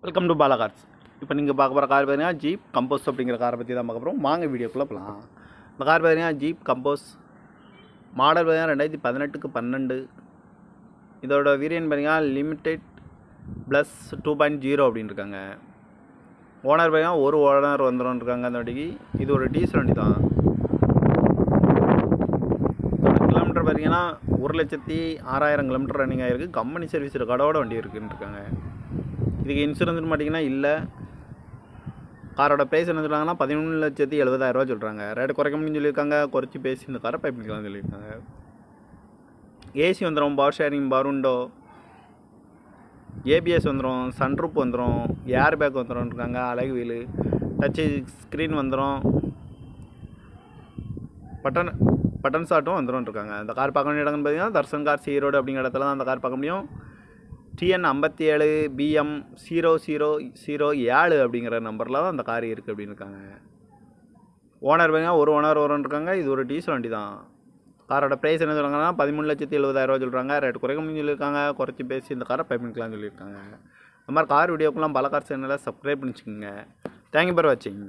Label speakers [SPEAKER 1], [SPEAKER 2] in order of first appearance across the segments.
[SPEAKER 1] welcome to Bala cars இப்போ நீங்கள் பார்க்க போகிற கார் பார்த்தீங்கன்னா ஜீப் கம்போஸ் அப்படிங்கிற காரை பற்றி தான் பார்க்க போகிறோம் வாங்க வீடியோக்குள்ளே போகலாம் இந்த கார் பார்த்தீங்கன்னா ஜீப் கம்போஸ் மாடல் பார்த்தீங்கன்னா ரெண்டாயிரத்தி பதினெட்டுக்கு பன்னெண்டு இதோட வேரியன்ட் பார்த்தீங்கன்னா limited plus two point zero அப்படின்னு இருக்காங்க ஓனர் பார்த்தீங்கன்னா ஒரு ஓனர் வந்துடும் இருக்காங்க அந்த வண்டிக்கு இது ஒரு டீசல் வண்டி தான் கிலோமீட்டர் பார்த்தீங்கன்னா ஒரு லட்சத்தி ஆறாயிரம் கிலோமீட்டர் ரன்னிங் ஆகிருக்கு கம்பெனி சர்வீஸ் கடவோட வண்டி இருக்குன்னு இருக்காங்க இதுக்கு இன்சூரன்ஸ்னு பார்த்தீங்கன்னா இல்லை காரோட ப்ரைஸ் என்ன சொல்கிறாங்கன்னா பதிமூணு லட்சத்தி எழுபதாயிரரூவா சொல்கிறாங்க ரேட்டு குறைக்க முடியும்னு சொல்லியிருக்காங்க குறைச்சி பேசி இந்த காரை பைப் பண்ணிக்கலாம்னு சொல்லியிருக்காங்க ஏசி வந்துடும் பவர் ஷேரிங் பருண்டோ ஏபிஎஸ் வந்துடும் சன்ரூப் வந்துடும் ஏர் பேக் வந்துடும் இருக்காங்க அழகு வீலு டச்சு ஸ்க்ரீன் வந்துடும் பட்டன் பட்டன் ஷாட்டும் வந்துடும் இருக்காங்க அந்த கார் பார்க்க வேண்டிய இடம்னு பார்த்தீங்கன்னா தர்சன் கார் ஈரோடு அப்படிங்கிற இடத்துல தான் அந்த கார் பார்க்க முடியும் டிஎன் ஐம்பத்தி ஏழு பிஎம் ஜீரோ ஜீரோ ஜீரோ ஏழு அப்படிங்கிற நம்பரில் தான் அந்த கார் இருக்குது அப்படின்னு இருக்காங்க ஓனர் பார்த்தீங்கன்னா ஒரு ஓனர் வரும் இருக்காங்க இது ஒரு டீசல் வண்டி தான் காரோட ப்ரைஸ் என்ன சொல்கிறாங்கன்னா பதிமூணு லட்சத்தி எழுபதாயிரரூவா சொல்கிறாங்க ரேட் குறைக்க முடியும் சொல்லியிருக்காங்க குறைச்சி பேசி இந்த காரை பேமெண்ட்லாம் சொல்லியிருக்காங்க இந்த மாதிரி கார் வீடியோக்கெல்லாம் பல கார் சேனலை சப்ஸ்கிரைப் பண்ணிச்சுக்கோங்க தேங்க்யூ ஃபார் வாட்சிங்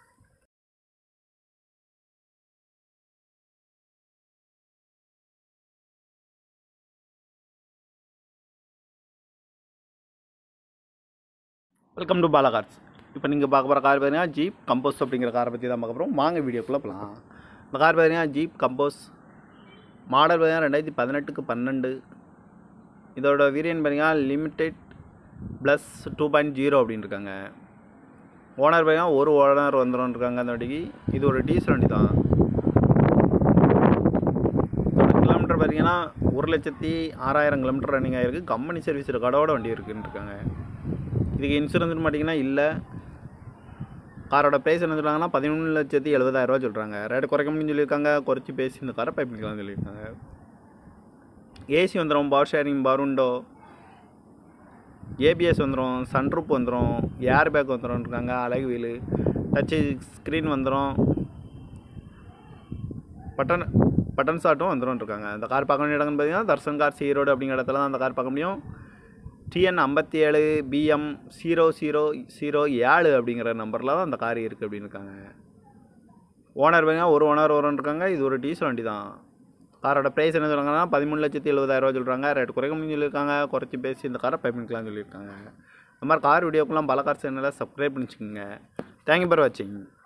[SPEAKER 1] வெல்கம் டு பாலா கார்ஸ் இப்போ நீங்கள் பார்க்க போகிற கார் பார்த்தீங்கன்னா ஜீப் கம்போஸ் அப்படிங்கிற காரை பற்றி தான் பார்க்க போகிறோம் வாங்க வீடியோக்குள்ளே போகலாம் இந்த கார் பார்த்தீங்கன்னா ஜீப் கம்போஸ் மாடல் பார்த்தீங்கன்னா ரெண்டாயிரத்தி பதினெட்டுக்கு பன்னெண்டு இதோட வேரியன்ட் பார்த்தீங்கன்னா limited plus two point zero அப்படின்னு இருக்காங்க ஓனர் பார்த்தீங்கன்னா ஒரு ஓனர் வந்துடும் இருக்காங்க அந்த வண்டிக்கு இது ஒரு டீசல் வண்டி தான் கிலோமீட்டர் பார்த்தீங்கன்னா ஒரு லட்சத்தி ஆறாயிரம் கிலோமீட்டர் ரன்னிங் ஆகிருக்கு கம்பெனி சர்வீஸ் கடவோட வண்டி இருக்குன்னு இருக்காங்க இதுக்கு இன்சூரன்ஸ்னு பார்த்தீங்கன்னா இல்லை காரோட ப்ரைஸ் என்ன சொல்கிறாங்கன்னா பதிமூணு லட்சத்தி எழுபதாயிரரூவா சொல்கிறாங்க ரேட்டு குறைக்க முடியும்னு சொல்லியிருக்காங்க குறைச்சி பேசி இந்த காரை பைப் பண்ணிக்கலாம்னு சொல்லியிருக்காங்க ஏசி வந்துடும் பவர் ஷேரிங் பருண்டோ ஏபிஎஸ் வந்துடும் சன்ரூப் வந்துடும் ஏர் பேக் வந்துடும் இருக்காங்க அழகு வீலு டச்சு ஸ்க்ரீன் வந்துடும் பட்டன் பட்டன் ஷாட்டும் வந்துடும் இருக்காங்க அந்த கார் பார்க்க வேண்டிய இடம்னு பார்த்தீங்கன்னா தர்சன் கார் ஈரோடு அப்படிங்கிற இடத்துல தான் அந்த கார் பார்க்க முடியும் டிஎன் ஐம்பத்தி ஏழு பிஎம் ஜீரோ ஜீரோ ஜீரோ ஏழு அப்படிங்கிற நம்பரில் தான் அந்த கார் இருக்குது அப்படின்னு இருக்காங்க ஓனர் பார்த்தீங்கன்னா ஒரு ஓனர் வரும் இருக்காங்க இது ஒரு டீசல் வண்டி தான் காரோட ப்ரைஸ் என்ன சொல்கிறாங்கன்னா பதிமூணு லட்சத்தி எழுபதாயிரரூவா சொல்கிறாங்க ரேட் குறைக்க முடியும் சொல்லியிருக்காங்க குறைச்சி பேசி இந்த காரை பேமெண்ட்லாம் சொல்லியிருக்காங்க இந்த மாதிரி கார் வீடியோக்கெல்லாம் பல கார் சேனலை சப்ஸ்கிரைப் பண்ணிச்சுக்கோங்க தேங்க்யூ ஃபார் வாட்சிங்